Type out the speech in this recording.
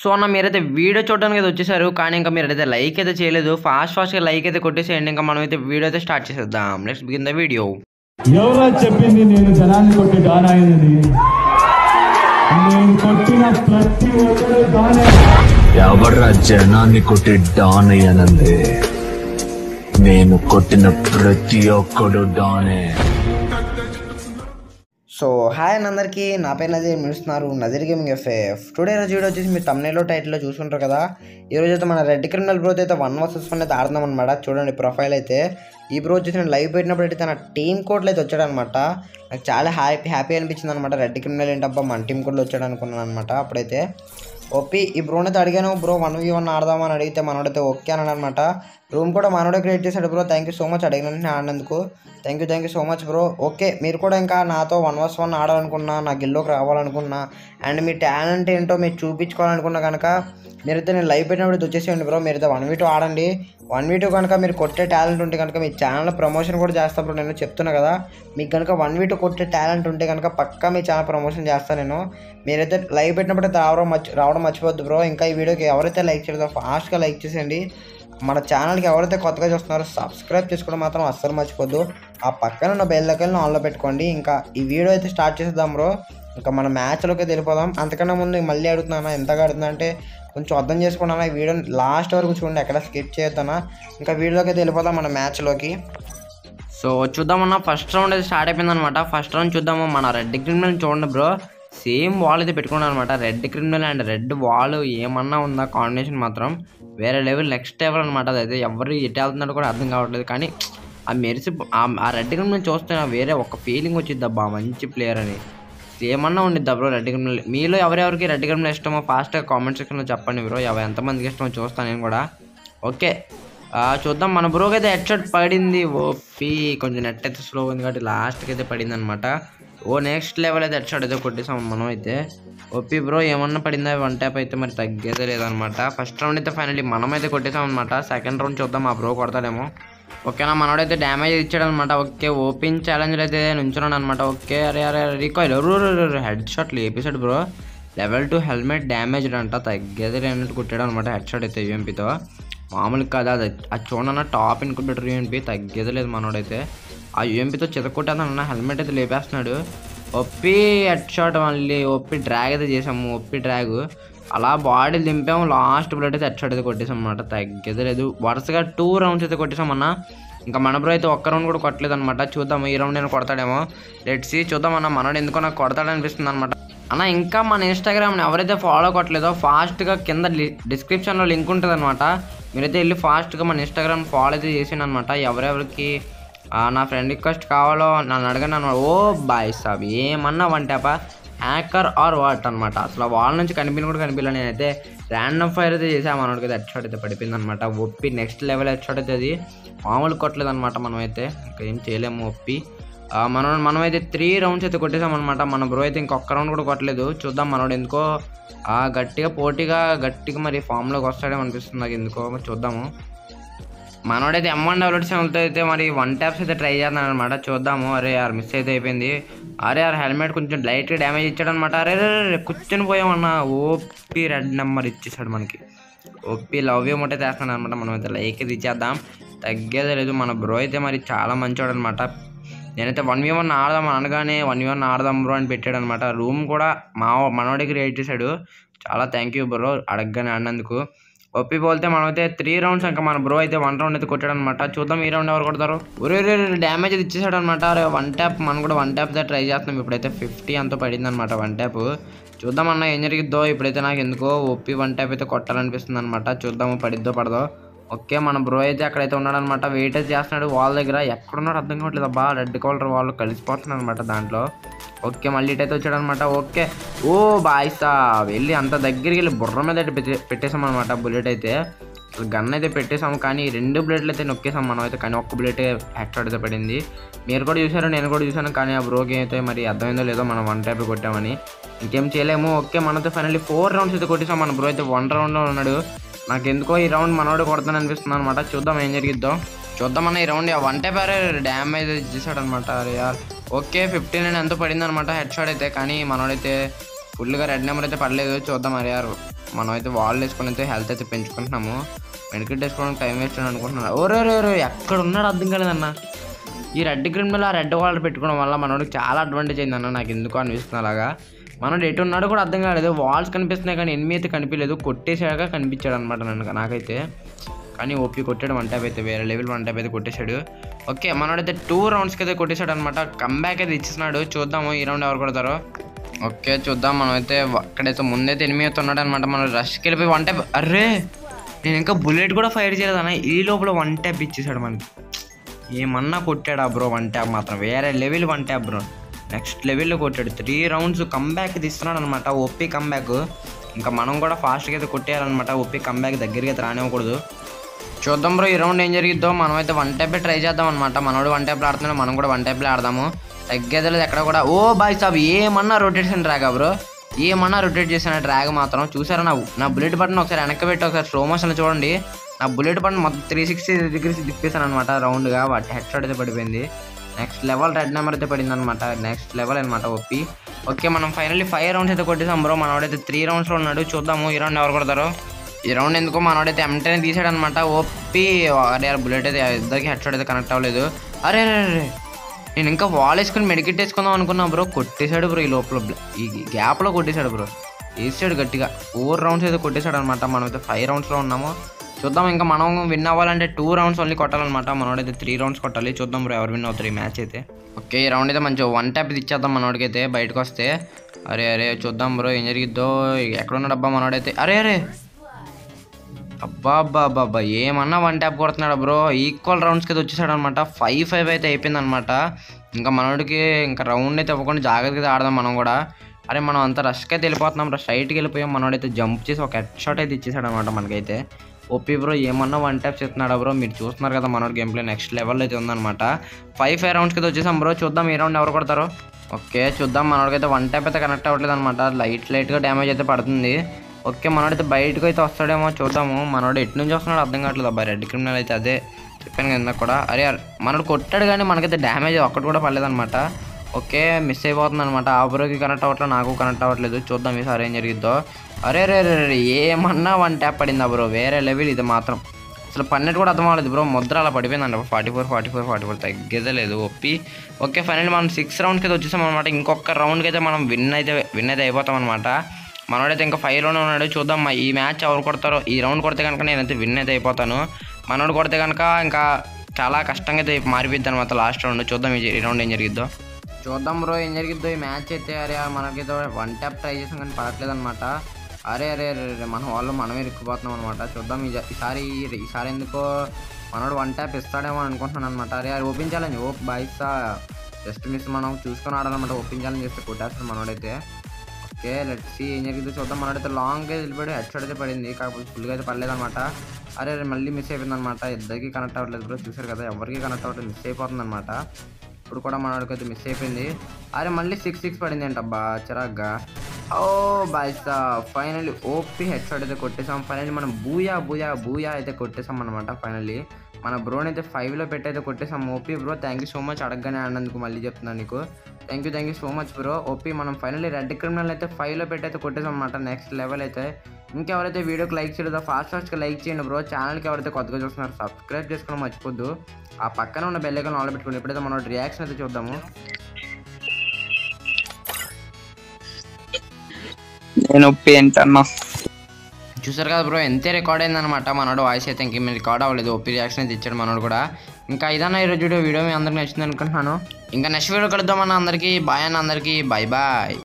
so అన్న మీరైతే video చూడడానికి అయితే వచ్చేసారు కానీ ఇంకా మీరైతే లైక్ అయితే చేయలేదు ఫాస్ట్ ఫాస్ట్గా లైక్ అయితే కొట్టేసేయండి ఇంకా మనం అయితే వీడియో అయితే స్టార్ట్ చేసేద్దాం నెక్స్ట్ బిగిన్ ద వీడియో ఎవరో చెప్పింది నేను జనాన్ని కొట్టి డాన్ అయిందని నేను కొట్టిన ప్రతి ఒక్కరు డానే ఎవర్రా జనాన్ని కొట్టి డాన్ అయ్యానంది నేను కొట్టిన ప్రతి ఒక్కడు డానే సో హాయ్ అండ్ అందరికీ నా పేరు నజీర్ మిలుస్తున్నారు నజీర్ గేమింగ్ ఎఫ్ఎఫ్ టుడే రోజు వీడియో వచ్చేసి మీరు తమ్నేలో టైటిల్లో చూసుకుంటారు కదా ఈ రోజు అయితే మన రెడ్ క్రిమినల్ బ్రోత్ అయితే వన్ వర్సెస్ వన్ అయితే ఆడుదాం అనమాట చూడండి ప్రొఫైల్ అయితే ఈ బ్రో వచ్చేసి నేను లైవ్ పెట్టినప్పుడు అయితే తన టీమ్ కోడ్లో అయితే వచ్చాడనమాట నాకు చాలా హ్యాపీ హ్యాపీ అనిపించింది అనమాట రెడ్ క్రిమినల్ ఏంటబ్బా మన టీమ్ కోడ్లో వచ్చాడు అనుకున్నాను అనమాట అప్పుడైతే ఓపి ఈ బ్రోని అయితే అడిగాను బ్రో వన్ వి వన్ ఆడదామని అడిగితే మనోడైతే ఓకే అన్నాడు అనమాట రూమ్ కూడా మనోడే క్రియేట్ చేశాడు bro thank you so much అడిగిన వెంటనే ఆడినందుకు thank you thank you so much bro okay మీరు కూడా ఇంకా నాతో వన్ వర్స్ వన్ ఆడాలనుకున్నా నా గిల్లోకి రావాలనుకున్నా అండ్ మీ టాలెంట్ ఏంటో మీరు చూపించుకోవాలనుకున్నా కనుక మీరైతే నేను లైవ్ పెట్టినప్పుడు ఇది వచ్చేసేయండి బ్రో మీరైతే వన్ వీ టూ ఆడండి వన్ వీ టూ కనుక మీరు కొట్టే టాలెంట్ ఉంటే కనుక మీ ఛానల్ ప్రమోషన్ కూడా చేస్తా బ్రో నేను చెప్తున్నా కదా మీకు కనుక వన్ వీ టూ కొట్టే టాలెంట్ ఉంటే కనుక పక్కా మీ ఛానల్ ప్రమోషన్ చేస్తాను నేను మీరైతే లైవ్ పెట్టినప్పుడు అయితే రావడం మర్చి రావడం మర్చిపోద్దు బ్రో ఇంకా ఈ వీడియోకి ఎవరైతే లైక్ చేయలేదో ఫాస్ట్గా లైక్ చేసేయండి మన ఛానల్కి ఎవరైతే కొత్తగా చూస్తున్నారో సబ్స్క్రైబ్ చేసుకోవడం మాత్రం అస్సలు మర్చిపోద్దు ఆ పక్కన ఉన్న బెల్ దగ్గర ఆన్లో పెట్టుకోండి ఇంకా ఈ వీడియో అయితే స్టార్ట్ చేసేద్దాం బ్రో ఇంకా మన మ్యాచ్లోకి అయితే వెళ్ళిపోదాం అంతకన్నా ముందు మళ్ళీ అడుగుతున్నాను ఎంతగా అడుగుతున్నా అంటే కొంచెం అర్థం చేసుకున్నాను ఈ వీడియో లాస్ట్ వరకు చూడండి ఎక్కడ స్కిప్ చేయొద్దనా ఇంకా వీడియోకి అయితే వెళ్ళిపోదాం మన మ్యాచ్లోకి సో చూద్దామన్నా ఫస్ట్ రౌండ్ అయితే స్టార్ట్ అయిపోయింది అనమాట ఫస్ట్ రౌండ్ చూద్దాము మన రెడ్ క్రిమినల్ చూడండి బ్రో సేమ్ వాల్ అయితే పెట్టుకున్నాను అనమాట red criminal and red wall ఏమన్నా ఉందా కాంబినేషన్ మాత్రం వేరే లెవెల్ నెక్స్ట్ లెవెల్ అనమాట అదైతే ఎవరు ఎటు వెళ్తున్నాడో కూడా అర్థం కావట్లేదు కానీ ఆ మెరిసి ఆ- ఆ రెడ్ క్రిమినల్ చూస్తే నాకు వేరే ఒక ఫీలింగ్ వచ్చింది అబ్బా మంచి ప్లేయర్ అని ఏమన్నా ఉండిద్దా బ్రో రెడ్ క్రిమినల్ మీలో ఎవరెవరికి రెడ్ క్రిమినల్ ఇష్టమో ఫాస్ట్గా కామెంట్ సెక్షన్లో చెప్పండి బ్రో ఎవ- ఎంతమందికి ఇష్టమో చూస్తాను నేను కూడా ఓకే ఆ, చూద్దాం మన బ్రోకి అయితే హెడ్ షాట్ పడింది ఓపి కొంచెం నెట్ అయితే స్లో ఉంది కాబట్టి లాస్ట్కి అయితే పడింది అనమాట ఓ నెక్స్ట్ లెవెల్ అయితే హెడ్ షాట్ అయితే కొట్టేసాం మనం అయితే ఓపి బ్రో ఏమన్నా పడిందా వన్ ట్యాప్ అయితే మరి తగ్గేదే లేదనమాట ఫస్ట్ రౌండ్ అయితే ఫైనల్లీ మనం అయితే కొట్టేసాం అనమాట సెకండ్ రౌండ్ చూద్దాం ఆ బ్రో కొడతాడేమో ఓకేనా మనోడైతే డ్యామేజ్ ఇచ్చాడు అనమాట ఓకే ఓపెన్ ఛాలెంజ్ అయితే నుంచున్నాడు అనమాట ఓకే అరే అరే రీకాయిల్ హెడ్ షాట్లు వేపేశాడు bro level two helmet damage అంట తగ్గేది లేనట్టు కొట్టాడు అనమాట హెడ్ షాట్ అయితే యూఎంపీతో మామూలు కాదు అది అది చూడన్న టాప్ ఇన్కుబేటర్ యూఎంపీ తగ్గేది లేదు మనోడైతే ఆ యూఎంపీతో చితకొట్టేదన్న హెల్మెట్ అయితే లేపేస్తున్నాడు ఒప్పి హెడ్ షాట్ మళ్ళీ ఒప్పి డ్రాగ్ అయితే చేసాము ఒప్పి డ్రాగ్ అలా బాడీ దింపాము లాస్ట్ బుల్లెట్ అయితే హెడ్ షాట్ అయితే కొట్టేసాం అనమాట తగ్గేది లేదు వరుసగా టూ రౌండ్స్ అయితే కొట్టేసామన్నా ఇంకా మన బ్రో అయితే ఒక్క రౌండ్ కూడా కొట్టలేదు అనమాట చూద్దాం ఈ రౌండ్ నేను కొడతాడేమో లెట్ సి చూద్దాం అన్న మనోడు ఎందుకో నాకు కొడతాడనిపిస్తుంది అనమాట అన్న ఇంకా మన ఇన్స్టాగ్రామ్ని ఎవరైతే ఫాలో కొట్టలేదో ఫాస్ట్గా కింద డిస్క్రిప్షన్లో లింక్ ఉంటుంది అనమాట మీరైతే వెళ్ళి ఫాస్ట్గా మన ఇన్స్టాగ్రామ్ ఫాలో అయితే చేసిండు అనమాట ఎవరెవరికి ఆ, నా ఫ్రెండ్ రిక్వెస్ట్ కావాలో నన్ను అడగను అనమాట ఓ బాయ్ సాబ్ ఏమన్నా వన్ ట్యాపా హ్యాకర్ ఆర్ వాట్ అనమాట అసలు వాళ్ళ నుంచి కనిపించిన కూడా కనిపించలే నేనైతే ర్యాండమ్ ఫైర్ అయితే చేసాం మనోడికి హెడ్ షాట్ అయితే పడిపోయింది అనమాట OP next level head shot అయితే అది మామూలు కొట్టలేదు అనమాట మనం అయితే ఇంకా ఏం చేయలేము ఒప్పి ఆ, మనం మనమైతే త్రీ రౌండ్స్ అయితే కొట్టేసాం అనమాట మన బ్రో అయితే ఇంకొక రౌండ్ కూడా కొట్టలేదు చూద్దాం మనోడు ఎందుకో ఆ, గట్టిగా పోటీగా గట్టిగా మరి ఫామ్లోకి వస్తాడేమో అనిపిస్తుంది నాకు ఎందుకో మరి చూద్దాము మనోడైతే ఎం వన్ డెవలప్ ఛానల్తో అయితే మరి వన్ ట్యాప్స్ అయితే ట్రై చేస్తున్నాను అనమాట చూద్దాము అరే యార్ మిస్ అయితే అయిపోయింది అరే యార్ హెల్మెట్ కొంచెం లైట్గా డ్యామేజ్ ఇచ్చాడు అనమాట అరే రే, రే, కూర్చొని పోయామన్న ఓపీ రెడ్ నెంబర్ ఇచ్చేసాడు మనకి ఓపీ లవ్ యూ మొట్టే చేస్తున్నాను అనమాట మనం అయితే లైక్ అయితే ఇచ్చేద్దాం తగ్గేదే లేదు మన బ్రో అయితే మరి చాలా మంచోడు అనమాట నేనైతే వన్ వీ వన్ ఆడదాం అని అనగానే వన్ వీ వన్ ఆడదాం బ్రో అని పెట్టాడు అనమాట రూమ్ కూడా మా మనోడికి క్రియేట్ చేశాడు చాలా థ్యాంక్ యూ బ్రో అడగగానే ఆడినందుకు ఒప్పి పోతే మనమైతే త్రీ రౌండ్స్ ఇంకా మన బ్రో అయితే వన్ రౌండ్ అయితే కొట్టాడు అనమాట చూద్దాం ఈ రౌండ్ ఎవరు కొడతారు ఒరే డ్యామేజ్ అయితే ఇచ్చేసాడు అనమాట వన్ ట్యాప్ మనం కూడా వన్ ట్యాప్ ట్రై చేస్తున్నాం ఇప్పుడైతే ఫిఫ్టీ అంతా పడింది అనమాట వన్ ట్యాప్ చూద్దాం అన్న ఏం జరిగిద్దో ఇప్పుడైతే నాకు ఎందుకో ఒప్పి వన్ ట్యాప్ అయితే కొట్టాలనిపిస్తుంది అనమాట చూద్దాము పడిద్దో పడదో ఓకే మన బ్రో అయితే అక్కడైతే ఉన్నాడు అనమాట వెయిట్ అయితే చేస్తున్నాడు వాళ్ళ దగ్గర ఎక్కడున్నాడు అర్థం కావట్లేదు అబ్బా రెడ్ కలర్ వాళ్ళు కలిసిపోతున్నాడు అనమాట దాంట్లో ఓకే మళ్ళీ ఇటైతే వచ్చాడు అనమాట ఓకే ఓ బాయ్సా వెళ్ళి అంత దగ్గరికి వెళ్ళి బుర్ర మీద అయితే పెట్టే- పెట్టేసాం అనమాట బుల్లెట్ అయితే అసలు గన్ అయితే పెట్టేసాము కానీ ఈ రెండు బుల్లెట్లు అయితే నొక్కేసాం మనం అయితే కానీ ఒక్క బుల్లెట్ హెడ్ అయితే పడింది మీరు కూడా చూసారు నేను కూడా చూసాను కానీ ఆ బ్రోకి అయితే మరి అర్థమైందో లేదో మనం వన్ టైప్ కొట్టామని ఇంకేం చేయలేము ఓకే మనతో ఫైనల్లీ ఫోర్ రౌండ్స్ అయితే కొట్టేసాం మన బ్రో అయితే వన్ రౌండ్లో ఉన్నాడు నాకు ఎందుకో ఈ రౌండ్ మనోడు కొడతాను అనిపిస్తుంది అనమాట చూద్దాం ఏం జరిగిద్దో చూద్దామన్న ఈ రౌండ్ వన్ టైప్ అరే డ్యామేజ్ ఇచ్చేసాడు అనమాట అరే యార్ ఓకే ఫిఫ్టీన్ అని ఎంతో పడింది అనమాట హెడ్ షాట్ అయితే కానీ మనోడైతే ఫుల్గా రెడ్ నెంబర్ అయితే పడలేదు చూద్దాం మరి యారు మనం అయితే వాల్ వేసుకొని అయితే హెల్త్ అయితే పెంచుకుంటున్నాము మెడికల్ వేసుకోవడానికి టైం వేస్ట్ అని అనుకుంటున్నాను ఓరే ఓరే ఓరే ఎక్కడ ఉన్నాడు అర్థం కాలేదన్న ఈ రెడ్ గ్రీన్ మీద ఆ రెడ్ వాల్ పెట్టుకోవడం వల్ల మనోడికి చాలా అడ్వాంటేజ్ అయిందన్న నాకు ఎందుకు అనిపిస్తుంది అలాగా మనోడు ఎటు ఉన్నాడో కూడా అర్థం కాలేదు వాల్స్ కనిపిస్తున్నాయి కానీ ఎనిమిది అయితే కనిపించలేదు కొట్టేసాక కనిపించాడు అనమాట నన్ను నాకైతే కానీ ఓపీ కొట్టాడు వన్ ట్యాప్ అయితే వేరే లెవెల్ వన్ ట్యాప్ అయితే కొట్టేశాడు ఓకే మనోడైతే టూ రౌండ్స్కి అయితే కొట్టేశాడు అనమాట కంబ్యాక్ అయితే ఇచ్చేసినాడు చూద్దాము ఈ రౌండ్ ఎవరు కొడతారో ఓకే చూద్దాం మనం అయితే అక్కడైతే ముందైతే ఎనిమిది అయితే ఉన్నాడు అనమాట మనం రష్కి వెళ్ళిపోయి వన్ ట్యాప్ అర్రే నేను ఇంకా బుల్లెట్ కూడా ఫైర్ చేయలేదు అన్న ఈ లోపల వన్ ట్యాప్ ఇచ్చేసాడు మనకి ఏమన్నా కొట్టాడా బ్రో వన్ ట్యాప్ మాత్రం వేరే level one tap bro next లెవెల్లో కొట్టాడు త్రీ రౌండ్స్ కంబ్యాక్ తీస్తున్నాడు అనమాట ఒప్పి కంబ్యాక్ ఇంకా మనం కూడా ఫాస్ట్గా అయితే కొట్టేయాలన్నమాట ఒప్పి కంబ్యాక్ దగ్గరికి అయితే రానివ్వకూడదు చూద్దాం బ్రో ఈ రౌండ్ ఏం జరిగిద్దో మనం అయితే వన్ టైప్ ట్రై చేద్దాం అనమాట మనోడు వన్ టైప్లో ఆడుతున్నాడు మనం కూడా వన్ టైప్లో ఆడదాము తగ్గేదలేదు ఎక్కడ కూడా ఓ బాయ్ సాబ్ ఏమన్నా రొటేషన్ డ్రాగా బ్రో ఏమన్నా రొటేట్ చేసిన డ్రాగ్ మాత్రం చూసారా నా నా బుల్లెట్ బటన్ ఒకసారి వెనక్కి పెట్టి ఒకసారి స్లో మోషన్లో చూడండి నా బుల్లెట్ బటన్ మొత్తం త్రీ సిక్స్టీ డిగ్రీస్ తిప్పేసాను అనమాట రౌండ్గా వాటి హెడ్ షాట్ అయితే పడిపోయింది నెక్స్ట్ లెవెల్ రెడ్ నెంబర్ అయితే పడింది అనమాట నెక్స్ట్ లెవెల్ అనమాట ఒప్పి ఓకే మనం ఫైనల్లీ ఫైవ్ రౌండ్స్ అయితే కొట్టేసాం బ్రో మనవాడైతే త్రీ రౌండ్స్లో ఉన్నాడు చూద్దాము ఈ రౌండ్ ఎవరు కొడతారో ఈ రౌండ్ ఎందుకో మనోడైతే ఎంటనే తీసాడు అనమాట ఓపి అరే బుల్లెట్ అయితే ఇద్దరికి హెడ్ షాట్ అయితే కనెక్ట్ అవ్వలేదు అరే అరే అరే నేను ఇంకా వాల్ వేసుకుని మెడికెట్ వేసుకుందాం అనుకున్నా బ్రో కొట్టేశాడు బ్రో ఈ లోపల బ్ల- ఈ గ్యాప్లో కొట్టేశాడు బ్రో వేసాడు గట్టిగా ఫోర్ రౌండ్స్ అయితే కొట్టేశాడు అనమాట మనం అయితే ఫైవ్ రౌండ్స్లో ఉన్నాము చూద్దాం ఇంకా మనం విన్ అవ్వాలంటే టూ రౌండ్స్ ఓన్లీ కొట్టాలన్నమాట మనోడైతే త్రీ రౌండ్స్ కొట్టాలి చూద్దాం బ్రో ఎవరు విన్ అవుతారు ఈ మ్యాచ్ అయితే ఓకే ఈ రౌండ్ అయితే మంచిగా వన్ ట్యాప్ ఇచ్చేద్దాం మనోడికి అయితే బయటకు వస్తే అరే అరే చూద్దాం బ్రో ఏం జరిగిద్దో ఎక్కడ ఉన్నాడు అబ్బా మనోడైతే అరే అరే అబ్బా అబ్బా అబ్బా అబ్బా ఏమన్నా వన్ ట్యాప్ కొడుతున్నాడు బ్రో ఈక్వల్ రౌండ్స్కి అయితే వచ్చేసాడు అనమాట ఫైవ్ ఫైవ్ అయితే అయిపోయింది అనమాట ఇంకా మనోడికి ఇంకా రౌండ్ అయితే ఇవ్వకుండా జాగ్రత్తగా ఆడదాం మనం కూడా అరే మనం అంత రష్కి అయితే వెళ్ళిపోతున్నాం రా స్ట్రైట్కి వెళ్ళిపోయాం మనోడైతే జంప్ చేసి ఒక హెడ్ షాట్ అయితే ఇచ్చేసాడు అనమాట మనకైతే ఓపీ బ్రో ఏమన్నా వన్ ట్యాప్ చేస్తున్నాడా బ్రో మీరు చూస్తున్నారు కదా మనోడి గేమ్ ప్లే నెక్స్ట్ లెవెల్ అయితే ఉందన్నమాట ఫైవ్ ఫైవ్ రౌండ్స్కి అయితే వచ్చేసాం బ్రో చూద్దాం ఈ రౌండ్ ఎవరు కొడతారో ఓకే చూద్దాం మనోడికైతే వన్ ట్యాప్ అయితే కనెక్ట్ అవ్వట్లేదు అనమాట లైట్ లైట్గా డ్యామేజ్ అయితే పడుతుంది ఓకే మనోడైతే బయటకు అయితే వస్తాడేమో చూద్దాము మనోడు ఎటు నుంచి వస్తున్నాడు అర్థం కావట్లేదు అబ్బాయి రెడ్ క్రిమినల్ అయితే అదే చెప్పాను కదా ఇందాక కూడా అరే అరే, మనోడు కొట్టాడు కానీ మనకైతే డ్యామేజ్ ఒక్కటి కూడా పడలేదన్నమాట ఓకే మిస్ అయిపోతుంది అనమాట ఆ బ్రోకి కనెక్ట్ అవ్వట్లేదు నాకు కనెక్ట్ అవ్వట్లేదు చూద్దాం ఈసారి ఏం జరిగిద్దో అరే రే రే రే, ఏమన్నా వన్ ట్యాప్ పడిందా బ్రో వేరే లెవెల్ ఇది మాత్రం అసలు పన్నెట్ కూడా అర్థం అవ్వలేదు బ్రో ముద్ర అలా పడిపోయిందంట forty four forty four forty four తగ్గేదే లేదు ఒప్పి ఓకే ఫైనల్ మనం సిక్స్ రౌండ్కి అయితే వచ్చేసాం అనమాట ఇంకొక రౌండ్కి అయితే మనం విన్ అయితే విన్ అయితే అయిపోతాం అనమాట మనోడైతే ఇంకా ఫైవ్లోనే ఉన్నాడు చూద్దాం మా ఈ మ్యాచ్ ఎవరు కొడతారో ఈ రౌండ్ కొడితే కనుక నేనైతే విన్ అయితే అయిపోతాను మనోడు కొడితే కనుక ఇంకా చాలా కష్టంగా అయితే మారిపోద్ది అనమాట లాస్ట్ రౌండ్ చూద్దాం ఈ ఈ రౌండ్ ఏం జరిగిద్దో చూద్దాం బ్రో ఏం జరిగిద్దో ఈ మ్యాచ్ అయితే అరే మనకైతే వన్ ట్యాప్ ట్రై చేసాం కానీ పడట్లేదు అనమాట అరే అరే అరే అరే, మన వాళ్ళు మనమే ఇరుక్కుపోతున్నాం అనమాట చూద్దాం ఈ ఈసారి ఈసారి ఎందుకో మనోడు వన్ ట్యాప్ ఇస్తాడేమో అనుకుంటున్నాను అనమాట అరే అరే ఓపెన్ ఛాలెంజ్ ఓ బాయ్సా జస్ట్ మిస్ మనం చూసుకొని ఆడాలన్నమాట ఓపెన్ ఛాలెంజ్ చేస్తే కొట్టేస్తాడు మనోడైతే ఓకే లెట్ సి ఏం జరిగిందో చూద్దాం మనోడైతే లాంగ్ అయితే వెళ్ళిపోయాడు హెడ్ షాట్ అయితే పడింది కాకపోతే ఫుల్గా అయితే పడలేదన్నమాట అరే అరే మళ్ళీ మిస్ అయిపోయింది అనమాట ఇద్దరికి కనెక్ట్ అవ్వట్లేదు బ్రో చూసారు కదా ఎవరికి కనెక్ట్ అవ్వట్లేదు మిస్ అయిపోతుంది అనమాట ఇప్పుడు కూడా మనోడికి అయితే మిస్ అయిపోయింది అరే మళ్ళీ సిక్స్ సిక్స్ పడింది ఏంటబ్బా చిరాగ్గా ఓ బాయ్సా ఫైనల్లీ ఓపీ హెడ్ షాట్ అయితే కొట్టేసాం ఫైనల్లీ మనం బూయా బూయా బూయా అయితే కొట్టేసాం అనమాట ఫైనల్లీ మన బ్రోని అయితే ఫైవ్లో పెట్టి అయితే కొట్టేసాం OP bro thank you so much అడగగానే ఆడినందుకు మళ్ళీ చెప్తున్నాను నీకు thank you thank you so much bro OP మనం ఫైనల్లీ రెడ్ క్రిమినల్ అయితే ఫైవ్లో పెట్టి అయితే కొట్టేసాం అనమాట నెక్స్ట్ లెవెల్ అయితే ఇంకెవరైతే వీడియోకి లైక్ చేయలేదో ఫాస్ట్ ఫాస్ట్గా లైక్ చేయండి బ్రో ఛానల్కి ఎవరైతే కొత్తగా చూస్తున్నారో సబ్స్క్రైబ్ చేసుకోవడం మర్చిపోద్దు ఆ పక్కన ఉన్న బెల్ ఐకాన్ ఆల్ పెట్టుకోండి ఎప్పుడైతే మనం రియాక్షన్ అయితే చూద్దాము నేను పెయింట్ అన్నా చూసారు కదా బ్రో ఎంతే రికార్డ్ అయిందనమాట మనోడు వాయిస్ అయితే ఇంకేం రికార్డ్ అవ్వలేదు ఓపీ రియాక్షన్ అయితే ఇచ్చాడు మనోడు కూడా ఇంకా ఇదన్నా ఈరోజు వీడియో వీడియో మీ అందరికి నచ్చింది అనుకుంటున్నాను ఇంకా నెక్స్ట్ వీడియో కలుద్దామన్న అందరికీ బాయ్ అన్న అందరికీ బాయ్ బాయ్